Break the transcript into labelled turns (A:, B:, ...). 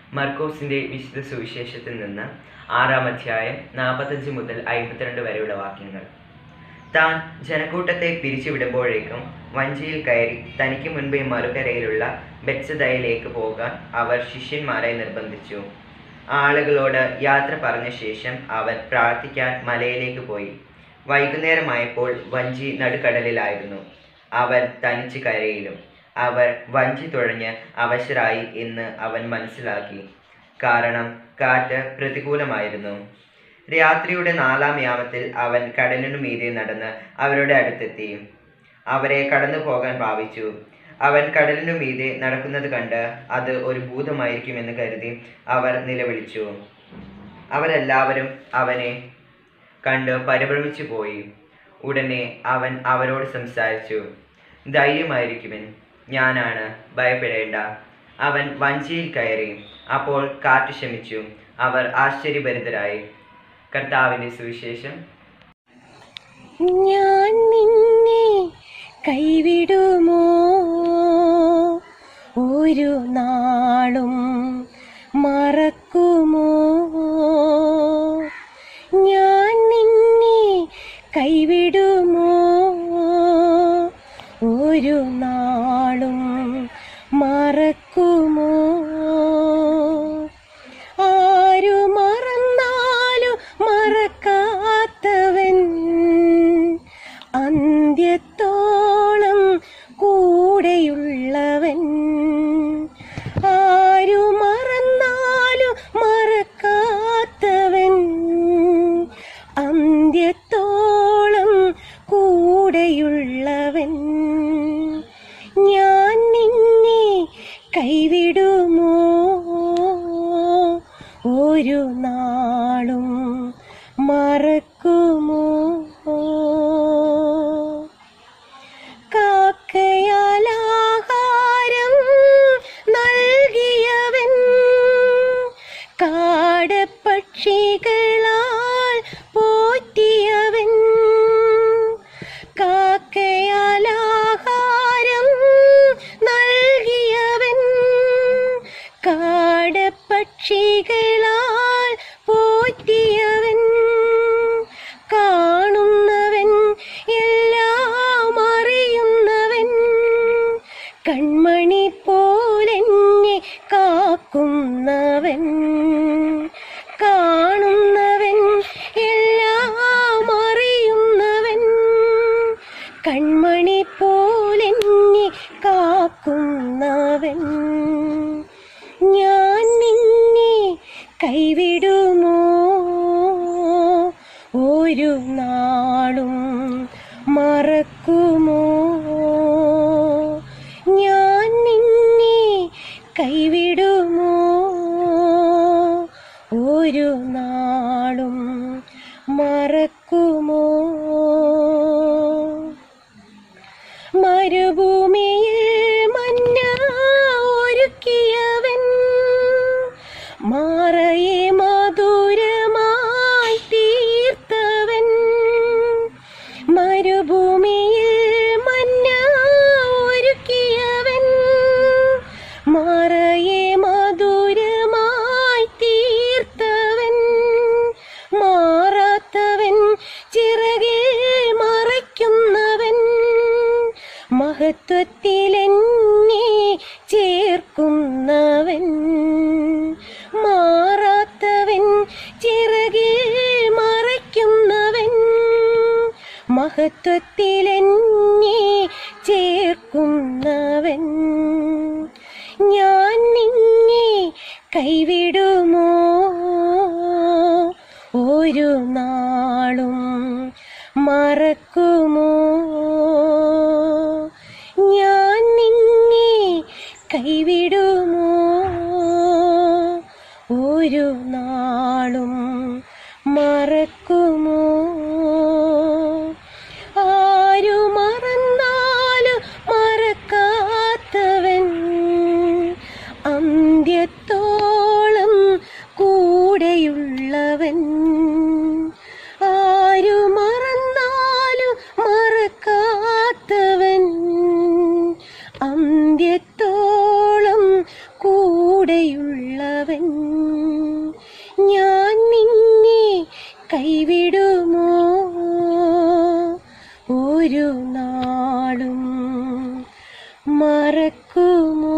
A: മർക്കോസിന്റെ വിശുദ്ധ സുവിശേഷത്തിൽ നിന്ന് ആറാം അധ്യായം നാൽപ്പത്തഞ്ച് മുതൽ അമ്പത്തിരണ്ട് വരെയുള്ള വാക്യങ്ങൾ താൻ ജനക്കൂട്ടത്തെ പിരിച്ചുവിടുമ്പോഴേക്കും വഞ്ചിയിൽ കയറി തനിക്ക് മുൻപേ മറുകരയിലുള്ള ബെത്സദയിലേക്ക് പോകാൻ അവർ ശിഷ്യന്മാരെ നിർബന്ധിച്ചു ആളുകളോട് യാത്ര പറഞ്ഞ ശേഷം അവൻ പ്രാർത്ഥിക്കാൻ മലയിലേക്ക് പോയി വൈകുന്നേരമായപ്പോൾ വഞ്ചി നടുക്കടലിലായിരുന്നു അവൻ തനിച്ച് കരയിലും അവർ വഞ്ചി തുഴഞ്ഞ് അവശരായി എന്ന് അവൻ മനസ്സിലാക്കി കാരണം കാറ്റ് പ്രതികൂലമായിരുന്നു രാത്രിയുടെ നാലാം യാമത്തിൽ അവൻ കടലിനു മീതെ നടന്ന് അവരുടെ അടുത്തെത്തി അവരെ കടന്നു പോകാൻ ഭാവിച്ചു അവൻ കടലിനു മീതെ നടക്കുന്നത് കണ്ട് അത് ഒരു ഭൂതമായിരിക്കുമെന്ന് കരുതി അവർ നിലവിളിച്ചു അവരെല്ലാവരും അവനെ കണ്ട് പരിഭ്രമിച്ചു പോയി ഉടനെ അവൻ അവരോട് സംസാരിച്ചു ധൈര്യമായിരിക്കുമെൻ ഞാനാണ് ഭയപ്പെടേണ്ട അവൻ വഞ്ചിയിൽ കയറി അപ്പോൾ കാറ്റ് ശമിച്ചു അവർ ആശ്ചര്യഭരിതരായി കർത്താവിൻ്റെ സുവിശേഷം
B: ഞാൻ നിന്നെ കൈവിടുമോ ഒരു നാളും മറക്കുമോ ഞാൻ നിന്നെ കൈവിടുമോ ഒരു നാളും മറക്കുമോ ആരു മറന്നാലും മറക്കാത്തവൻ അന്ത്യത്തോളം കൂടെയുള്ളവൻ ആരു മറന്നാലും മറക്കാത്തവൻ അന്ത്യത്തോളം കൂടെയുള്ളവൻ ഞാൻ നിന്നെ കൈവിടുമോ ഒരു നാളും മറക്കുമോ കാക്കയാലാഹാരം നൽകിയവൻ കാടപ്പക്ഷികളാൽ പോറ്റിയവൻ കാക്കയാലാഹാരം നൽകിയവൻ കാടപ്പക്ഷികളാൽ പോറ്റിയവൻ കാണുന്നവൻ എല്ലാം അറിയുന്നവൻ കൺമണി പോലെന്നെ കാക്കുന്നവൻ കാണുന്നവൻ എല്ലാം അറിയുന്നവൻ കൺമണി പോലെന്നെ കാക്കുന്നവൻ ഞാൻ നിന്നെ കൈവിടുമോ ഒരു നാളും മറക്കുമോ ഞാൻ നിന്നെ കൈവിടുമോ ഒരു നാളും മറക്കുമോ മരുഭൂമിയിൽ മന്ന ഒരുക്കിയവൻ മാറയെ മധുരമായി തീർത്തവൻ മരുഭൂമിയിൽ മന്ന ഒരുക്കിയവൻ മാറയെ മധുരമായി തീർത്തവൻ മാറാത്തവൻ ചിറകിൽ മറയ്ക്കുന്നവൻ മഹത്വത്തിലെന്നെ ചേർക്കുന്നവൻ മാറാത്തവൻ ചിറകിൽ മറയ്ക്കുന്നവൻ മഹത്വത്തിലെന്നെ ചേർക്കുന്നവൻ ഞാൻ നിന്നെ കൈവിടുമോ ഒരു നാളും മറക്കുമോ ഞാൻ നിന്നെ കൈവിടുമോ ഒരു നാളും മറക്കുമോ ആരു മറന്നാലും മറക്കാത്തവൻ അന്ത്യത്തോളം കൂടെയുള്ളവൻ ആരു മറന്നാലും മറക്കാത്തവൻ അന്ത്യത്തോളം കൂടെയുള്ളവൻ ഒരു നാളും മറക്കുമോ